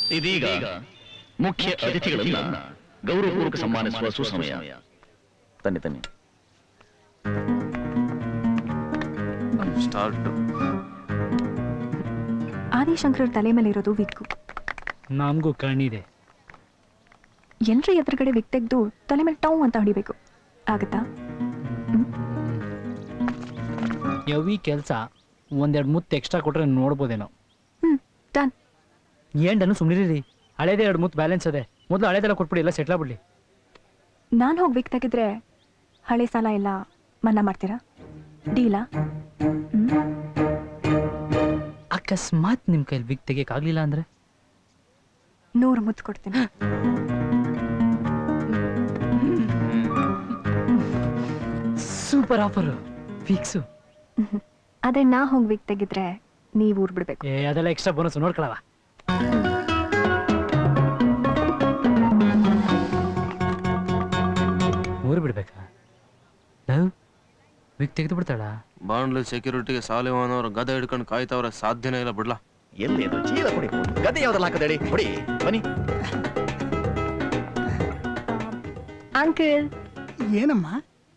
ಇದೀಗ ಮುಖ್ಯ ಅತಿಥಿಗಳನ್ನ ಗೌರವಪೂರ್ವಕ ಸನ್ಮಾನಿಸುವ ಸುಸಮಯ ತನ್ನಿ ತನ್ನಿ ಸ್ಟಾರ್ಟ್ ಆದಿಶಂಕರ್ ತಲೆ ಮೇಲೆ ಇರೋದು ವಿಗ್ಗು ನಮಗೂ ಕಣ್ಣಿದೆ ಎಲ್ರ ಎದುರುಗಡೆ ವಿಗ್ ತೆಗೆದು ತಲೆ ಮೇಲೆ ಟೌ ಅಂತ ಹೊಡಿಬೇಕು ಆಗತ್ತಾ ಯವಿ ಕೆಲಸ ಒಂದೆರಡು ಮುತ್ತು ಎಕ್ಸ್ಟ್ರಾ ಕೊಟ್ರೆ ನೋಡ್ಬೋದೇನೋ ಹ್ಮ್ ಡನ್ ಏನ್ ಡನ್ನು ಸುಮ್ಮನಿರಿ ಹಳೇದೇ ಎರಡು ಮುತ್ತು ಬ್ಯಾಲೆನ್ಸ್ ಅದೇ ಮೊದಲು ಹಳೇದೆಲ್ಲ ಕೊಟ್ಬಿಡಿ ಎಲ್ಲ ಸೆಟ್ಲ್ ಆಗ್ಬಿಡ್ಲಿ ನಾನು ಹೋಗಿ ವಿಗ್ ತೆಗೆದ್ರೆ ಹಳೆ ಸಾಲ ಎಲ್ಲ ಮನ್ನಾ ಮಾಡ್ತೀರಾ ಡೀಲಾ ಹ್ಮ್ ಅಕಸ್ಮಾತ್ ನಿಮ್ ಕೈಲಿ ಬಿಗ್ ತೆಗಿಯಕ್ಕಾಗ್ಲಿಲ್ಲ ಅಂದ್ರೆ ನೂರು ಮುತ್ತು ಕೊಡ್ತೀನಿ ಸೂಪರ್ ಆಫರ್ ಫಿಕ್ಸು ಅದೇ ನಾ ಹೋಗಿ ವಿಗ್ ತೆಗಿದ್ರೆ ನೀವು ಊರ್ ಬಿಡ್ಬೇಕು ಏ ಅದೆಲ್ಲ ಎಕ್ಸ್ಟ್ರಾ ಬೋನಸ್ ನೋಡ್ಕೊಳವ ಊರು ಬಿಡ್ಬೇಕಾ ಲವ್ ಬಿಗ್ ತೆಗೆದು ಬಿಡ್ತಾಳ ಬಾಂಡ್ಲಿ ಸೆಕ್ಯೂರಿಟಿಗೆ ಸಾಲಿವಾನವ್ರು ಗದ ಹಿಡ್ಕೊಂಡು ಕಾಯ್ತವ್ರೆ ಸಾಧ್ಯನೇ ಇಲ್ಲ ಬಿಡ್ಲಾ ಎಲ್ಲಿ ಅದು ಚೀಲ ಕೊಡಿ ಗದೆ ಯಾವ್ದಲ್ಲ ಹಾಕದೇಳಿ ಕೊಡಿ ಬನ್ನಿ ಅಂಕಲ್ ಏನಮ್ಮ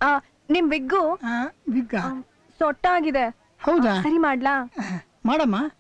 ನಿಮ್ ವಿಗ್ಗು ಆ, ವಿಗ್ಗ ಸೊಟ್ಟಾಗಿದೆ ಹೌದಾ ಸರಿ ಮಾಡ್ಲಾ ಮಾಡಮ್ಮ